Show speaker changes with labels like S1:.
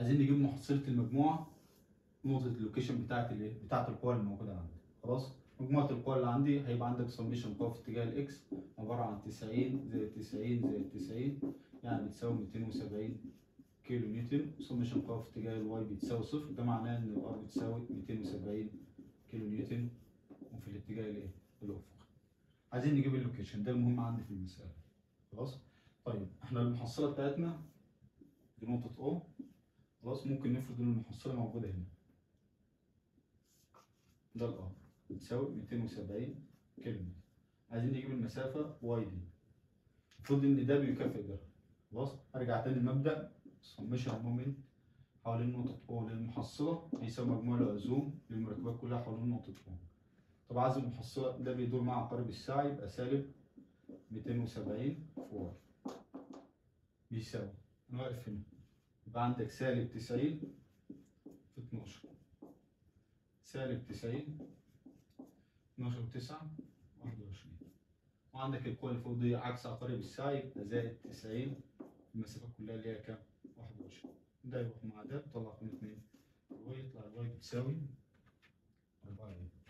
S1: عايزين نجيب محصلة المجموعة نقطة اللوكيشن بتاعت الايه؟ بتاعت القوى اللي موجودة عندي خلاص مجموعة القوى اللي عندي هيبقى عندك سميشن قوى في اتجاه الاكس عبارة عن 90 زائد 90 زائد 90 يعني بتساوي 270 كيلو نيوتن سميشن قوى في اتجاه الواي بتساوي صفر ده معناه ان الار بتساوي 270 كيلو نيوتن وفي الاتجاه الايه؟ الافقي عايزين نجيب اللوكيشن ده المهم عندي في المسألة خلاص طيب احنا المحصلة بتاعتنا دي نقطة او خلاص ممكن نفرض ان المحصلة موجودة هنا ده الار بتساوي 270 كيلو متر عايزين نجيب المسافة واي دي المفروض ان ده بيكافئ ده خلاص ارجع تاني المبدأ سميشن مومنت حوالين نقطة او للمحصلة هيساوي مجموع العزوم للمركبات كلها حوالين نقطة او طب عايز المحصلة ده بيدور مع عقارب الساعة يبقى سالب 270 في واي بيساوي انا واقف هنا يبقى عندك سالب 90 في 12 سالب 90 12 9 21 وعندك القوة اللي فوق دي عكس عقارب الساعة يبقى زائد 90 المسافة كلها اللي هي كام؟ 21 ده يروح مع ده طلع قيمة 2 ويطلع الواي بتساوي 4 ايه